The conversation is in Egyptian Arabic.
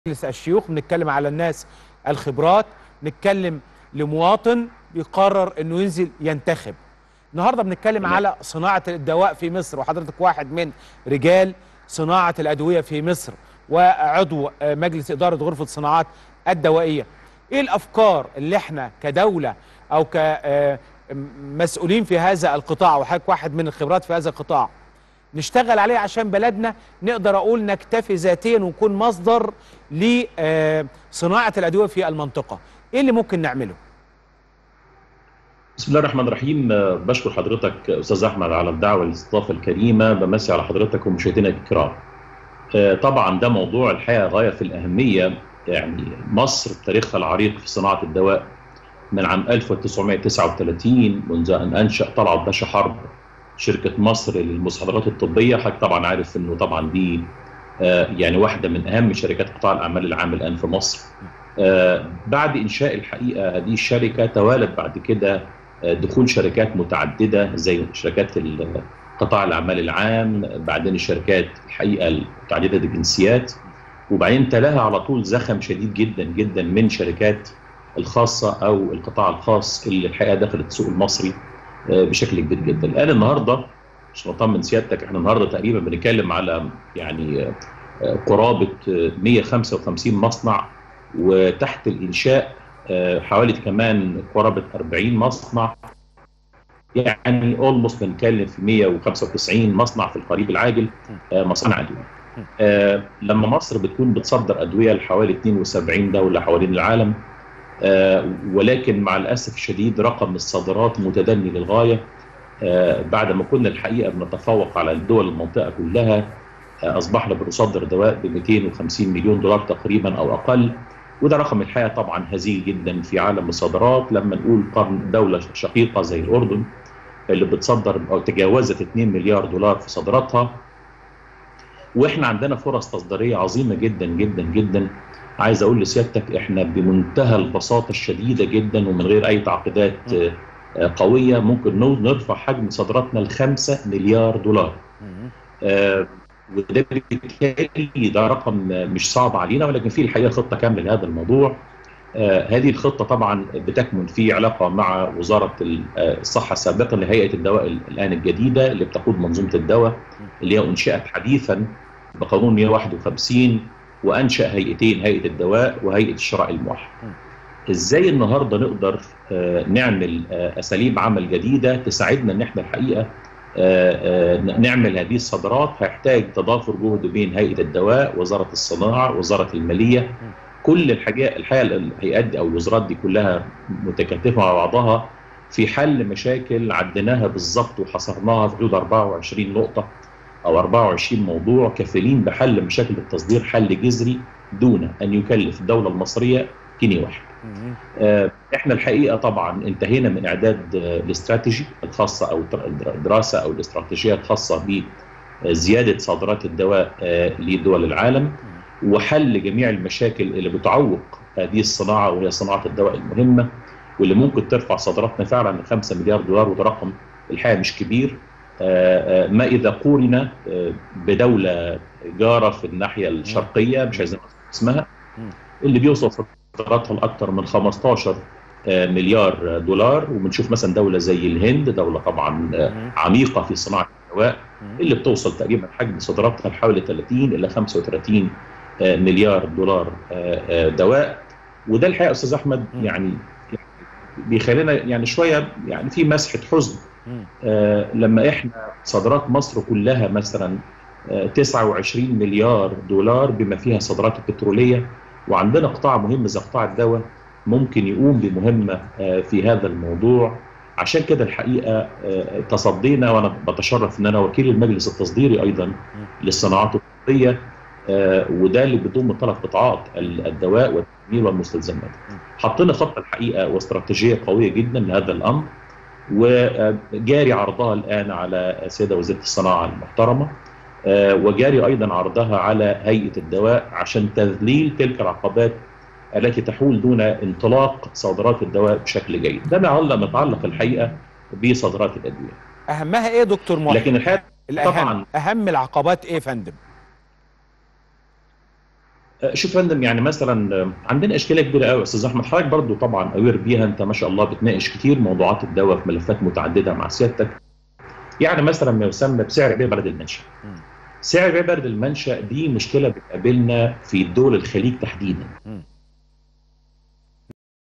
مجلس الشيوخ بنتكلم على الناس الخبرات نتكلم لمواطن بيقرر انه ينزل ينتخب النهارده بنتكلم على صناعه الدواء في مصر وحضرتك واحد من رجال صناعه الادويه في مصر وعضو آه، مجلس اداره غرفه الصناعات الدوائيه ايه الافكار اللي احنا كدوله او كمسؤولين في هذا القطاع وحضرتك واحد من الخبرات في هذا القطاع نشتغل عليه عشان بلدنا نقدر اقول نكتفي ذاتيا ونكون مصدر لصناعه الادويه في المنطقه ايه اللي ممكن نعمله بسم الله الرحمن الرحيم آه، بشكر حضرتك استاذ احمد على الدعوه والاستضافه الكريمه بمسي على حضرتك ومشاهدينا الكرام آه، طبعا ده موضوع الحقيقه غايه في الاهميه يعني مصر بتاريخها العريق في صناعه الدواء من عام 1939 منذ ان انشا طلعت باشا حرب شركه مصر للمستحضرات الطبيه حضرتك طبعا عارف انه طبعا دي آه، يعني واحده من اهم شركات قطاع الاعمال العام الان في مصر آه، بعد انشاء الحقيقه هذه الشركه توالت بعد كده آه، دخول شركات متعدده زي شركات ال- قطاع الاعمال العام بعدين الشركات الحقيقه متعدده الجنسيات وبعدين تلاها على طول زخم شديد جدا جدا من شركات الخاصه او القطاع الخاص اللي الحقيقه دخلت السوق المصري آه، بشكل كبير جدا الان النهارده عشان اطمن سيادتك احنا النهارده تقريبا بنتكلم على يعني آه، آه، قرابه آه، 155 مصنع وتحت الانشاء آه، حوالي كمان قرابه 40 مصنع يعني اولموست بنتكلم في 195 مصنع في القريب العاجل آه، مصانع ادويه. آه، لما مصر بتكون بتصدر ادويه لحوالي 72 دوله حوالين العالم آه، ولكن مع الاسف الشديد رقم الصادرات متدني للغايه آه، بعد ما كنا الحقيقه بنتفوق على الدول المنطقه كلها آه، اصبحنا بنصدر دواء ب 250 مليون دولار تقريبا او اقل وده رقم الحقيقه طبعا هزيل جدا في عالم الصادرات لما نقول قرن دوله شقيقه زي الاردن اللي بتصدر او تجاوزت 2 مليار دولار في صادراتها واحنا عندنا فرص تصديريه عظيمه جدا جدا جدا عايز اقول لسيادتك احنا بمنتهى البساطه الشديده جدا ومن غير اي تعقيدات آه، آه، قويه ممكن نو- نرفع حجم صادراتنا ل 5 مليار دولار آه، وده بالتالي ده رقم مش صعب علينا ولكن في الحقيقه خطه كامله لهذا الموضوع آه، هذه الخطه طبعا بتكمن في علاقه مع وزاره ال- آه، الصحه السابقه لهيئه الدواء ال- الان الجديده اللي بتقود منظومه الدواء اللي هي انشئت حديثا بقانون 151 وانشا هيئتين هيئه الدواء وهيئه الشراء الموحد. ازاي النهارده نقدر آه، نعمل آه، اساليب عمل جديده تساعدنا ان احنا الحقيقه آه، آه، نعمل هذه الصادرات هيحتاج تضافر جهد بين هيئه الدواء وزاره الصناعه وزاره الماليه كل الحاجات الحقيقه الهيئات دي او الوزارات دي كلها متكاتفه مع بعضها في حل مشاكل عديناها بالظبط وحصرناها في حدود 24 نقطه او 24 موضوع كفيلين بحل مشاكل التصدير حل جذري دون ان يكلف الدوله المصريه جنيه واحد. آه، احنا الحقيقه طبعا انتهينا من اعداد آه، الاستراتيجي الخاصه او الدر- الدراسه او الاستراتيجيه الخاصه بزياده صادرات الدواء آه، لدول العالم وحل جميع المشاكل اللي بتعوق هذه الصناعه وهي صناعه الدواء المهمه واللي ممكن ترفع صادراتنا فعلا ل 5 مليار دولار وده رقم الحقيقه مش كبير آه، آه، ما اذا قورن آه، بدوله جاره في الناحيه الشرقيه مش عايزين نذكر اسمها اللي بيوصل صادراتها لاكثر من 15 آه، مليار دولار وبنشوف مثلا دوله زي الهند دوله طبعا آه، عميقه في صناعه الدواء اللي بتوصل تقريبا حجم صادراتها لحوالي 30 الى 35 آه، مليار دولار آه، آه، دواء وده الحقيقه يا استاذ احمد مم. يعني بيخلينا يعني شويه يعني في مسحه حزن آه، لما احنا صادرات مصر كلها مثلا آه، 29 مليار دولار بما فيها الصادرات البتروليه وعندنا قطاع مهم زي قطاع الدواء ممكن يقوم بمهمه آه، في هذا الموضوع عشان كده الحقيقه آه، تصدينا وانا بتشرف ان انا وكيل المجلس التصديري ايضا للصناعات الطبيه آه، وده اللي بيضم ثلاث قطاعات ال- الدواء والتمويل والمستلزمات. حطينا خطه الحقيقه واستراتيجيه قويه جدا لهذا الامر وجاري عرضها الان على السيده وزيره الصناعه المحترمه آه، وجاري ايضا عرضها على هيئه الدواء عشان تذليل تلك العقبات التي تحول دون انطلاق صادرات الدواء بشكل جيد. ده متعلق متعلق الحقيقه بصادرات الادويه. اهمها ايه يا دكتور محمد لكن الحقيقه الأهم طبعاً. اهم العقبات ايه يا فندم شوف يا فندم يعني مثلا عندنا اشكاليه كبيره قوي استاذ احمد حضرتك برضو طبعا اوير بيها انت ما شاء الله بتناقش كتير موضوعات الدواء في ملفات متعدده مع سيادتك يعني مثلا ما يسمى بسعر بيع بلد المنشا سعر بيع بلد المنشا دي مشكله بتقابلنا في دول الخليج تحديدا